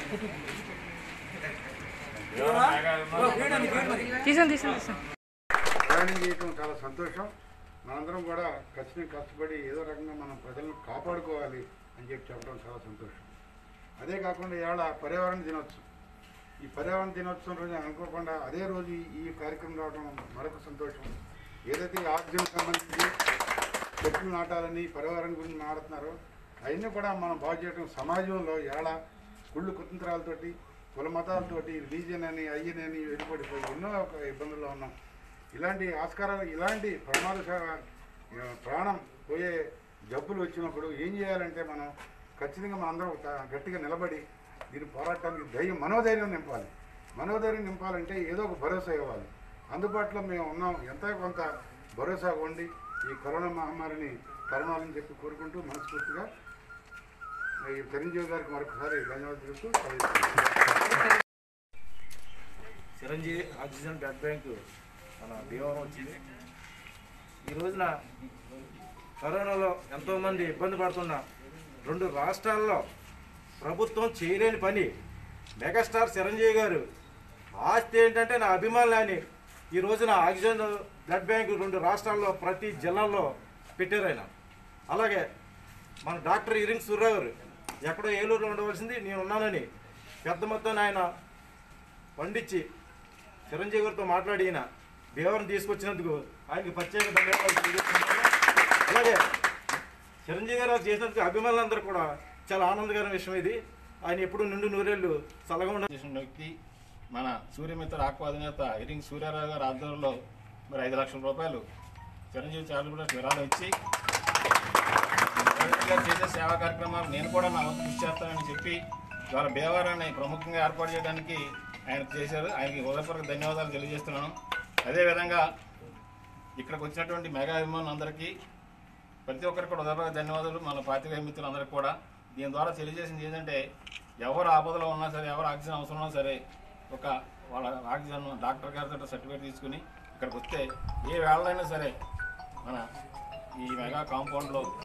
తీసాను తీసాను తీసాను ప్రయాణం చేయటం చాలా సంతోషం మనందరం కూడా ఖచ్చితంగా కష్టపడి ఏదో రకంగా మనం ప్రజలను కాపాడుకోవాలి అని చెప్పి చెప్పడం చాలా సంతోషం అదే కాకుండా ఇవాళ పర్యావరణ దినోత్సవం ఈ పర్యావరణ దినోత్సవం రోజు అనుకోకుండా అదే రోజు ఈ- ఈ కార్యక్రమం రావడం మరొక సంతోషం ఏదైతే ఈ ఆక్సిజన్ సంబంధించి చెట్లు నాటాలని పర్యావరణం గురించి మాట్లాడుతున్నారో అవన్నీ కూడా మనం బాగు చేయడం సమాజంలో ఏళ కుళ్ళు కుతంత్రాలతోటి కుల మతాలతోటి రిలీజియన్ అని అయ్యని అని వెళ్ళిపడిపోయి ఎన్నో ఒక ఇబ్బందుల్లో ఉన్నాం ఇలాంటి ఆస్కారాలు ఇలాంటి ప్రమాద ప్రాణం పోయే జబ్బులు వచ్చినప్పుడు ఏం చేయాలంటే మనం ఖచ్చితంగా మనందరం ఒక గట్టిగా నిలబడి దీన్ని పోరాటానికి ధైర్యం మనోధైర్యం నింపాలి మనోధైర్యం నింపాలంటే ఏదో ఒక భరోసా ఇవ్వాలి అందుబాటులో మేము ఉన్నాం ఎంత కొంత భరోసా ఉండి ఈ కరోనా మహమ్మారిని తరుణాలని చెప్పి కోరుకుంటూ మనస్ఫూర్తిగా ఈ చిరంజీవి గారికి మరొకసారి ధన్యవాదాలు చెప్తూ సెలవు తీసుకుంటున్నాను. చిరంజీవి ఆక్సిజన్ బ్లడ్ బ్యాంక్ మన భీమవరం వచ్చింది ఈ రోజున కరోనాలో ఎంతోమంది ఇబ్బంది పడుతున్న రెండు రాష్ట్రాల్లో ప్రభుత్వం చేయలేని పని మెగాస్టార్ చిరంజీవి గారు ఆస్తి ఏంటంటే నా అభిమానులు అని ఈ రోజున ఆక్సిజన్ బ్లడ్ బ్యాంక్ రెండు రాష్ట్రాల్లో ప్రతి జిల్లాలో పెట్టారు ఆయన అలాగే మన డాక్టర్ ఇరింగ్ సూర్రావు గారు ఎక్కడో ఏలూరులో ఉండవలసింది నేను ఉన్నానని పెద్ద మొత్తాన్ని ఆయన పండించి చిరంజీవి గారితో మాట్లాడి ఈయన దేవరం తీసుకొచ్చినందుకు ఆయనకి ప్రత్యేక ధన్యవాదాలు తెలియజేస్తున్నాను అలాగే చిరంజీవి గారు చేసినందుకు అభిమానులందరూ కూడా చాలా ఆనందకరమైన విషయం ఇది ఆయన ఎప్పుడు నిండు నూరేళ్ళు చల్లగా ఉండాలి చేసిన వ్యక్తి మన సూర్యమిత్ర ఆక్వా అధినేత ఇరింగ్ సూర్యారావు గారి ఆధ్వర్యంలో మరి ఐదు లక్షల రూపాయలు చిరంజీవి చారిటబుల్ ట్రస్ట్ విరాళం ఇచ్చి చిరంజీవి గారు చేసే సేవా కార్యక్రమాలు నేను కూడా నా వంతు కృషి చేస్తానని చెప్పి ఇవాళ భీమవరాన్ని ప్రముఖంగా ఏర్పాటు చేయడానికి ఆయన చేశారు ఆయనకి హృదయపూర్వక ధన్యవాదాలు తెలియజేస్తున్నాను అదేవిధంగా ఇక్కడికి వచ్చినటువంటి మెగా అభిమానులందరికీ ప్రతి ఒక్కరికి కూడా హృదయపూర్వక ధన్యవాదాలు మన పాతిక మిత్రులందరికీ కూడా దీని ద్వారా తెలియజేసింది ఏంటంటే ఎవరు ఆపదలో ఉన్నా సరే ఎవరు ఆక్సిజన్ అవసరం ఉన్నా సరే ఒక వాళ్ళ ఆక్సిజన్ డాక్టర్ గారితో సర్టిఫికేట్ తీసుకుని ఇక్కడికి వస్తే ఏ వేళైనా సరే మన ఈ మెగా కాంపౌండ్లో